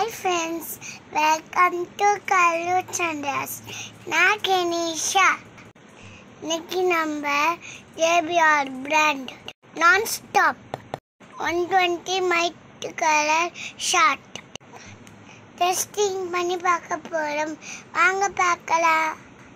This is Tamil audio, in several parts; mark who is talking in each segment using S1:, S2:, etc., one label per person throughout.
S1: ஹாய் ஃப்ரெண்ட்ஸ் வெல்கம் டு கல்லு சந்திராஸ் நான் கெனிஷா இன்னைக்கு நம்ம JBR brand nonstop one twenty matte colour shade testing பண்ணி பார்க்க போகிறோம் வாங்க பார்க்கலாம்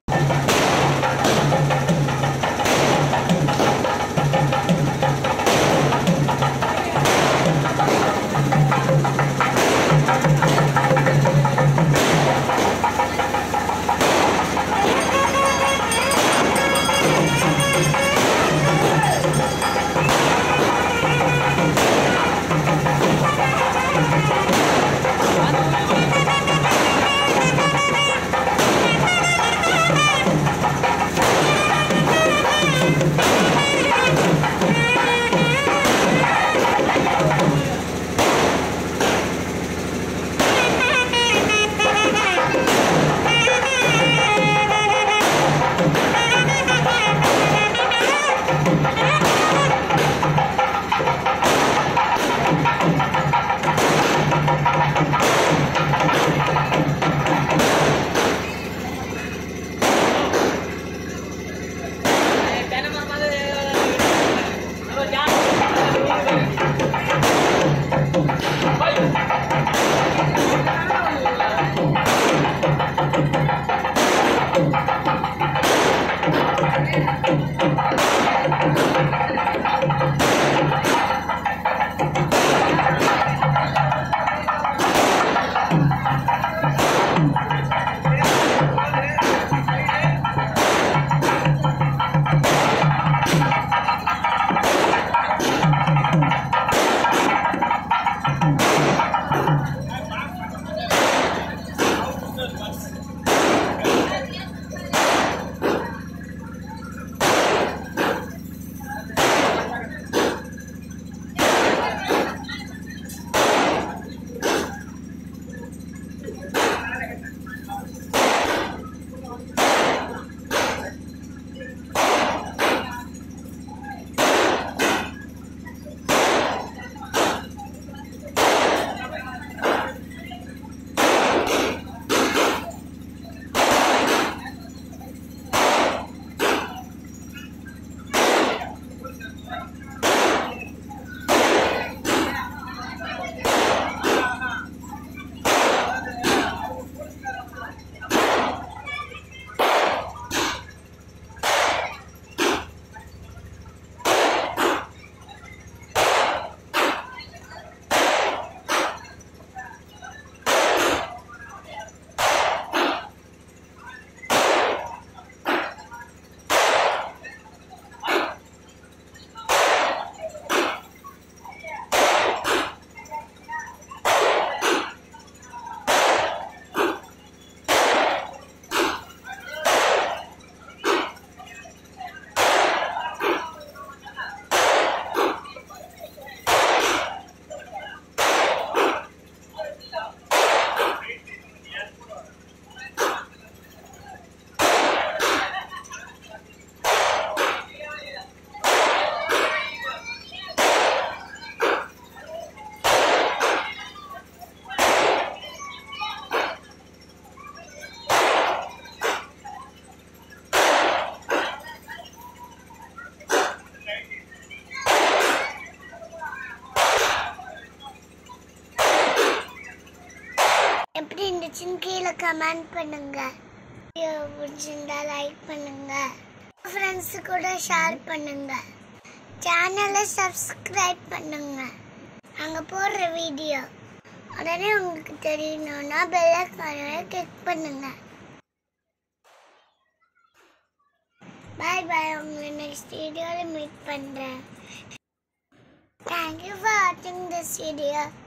S1: எப்படி இருந்துச்சுன்னு கீழே கமெண்ட் பண்ணுங்க வீடியோ பிடிச்சிருந்தா லைக் பண்ணுங்க ஃப்ரெண்ட்ஸு கூட ஷேர் பண்ணுங்க சேனலை சப்ஸ்கிரைப் பண்ணுங்க அங்கே போடுற வீடியோ உடனே உங்களுக்கு தெரியணும்னா பெல்லைக்கான கிளிக் பண்ணுங்க பாய் பாய் உங்களை நெக்ஸ்ட் வீடியோவில் மீட் பண்ணுறேன் தேங்க்யூ ஃபார் வாட்சிங் திஸ் வீடியோ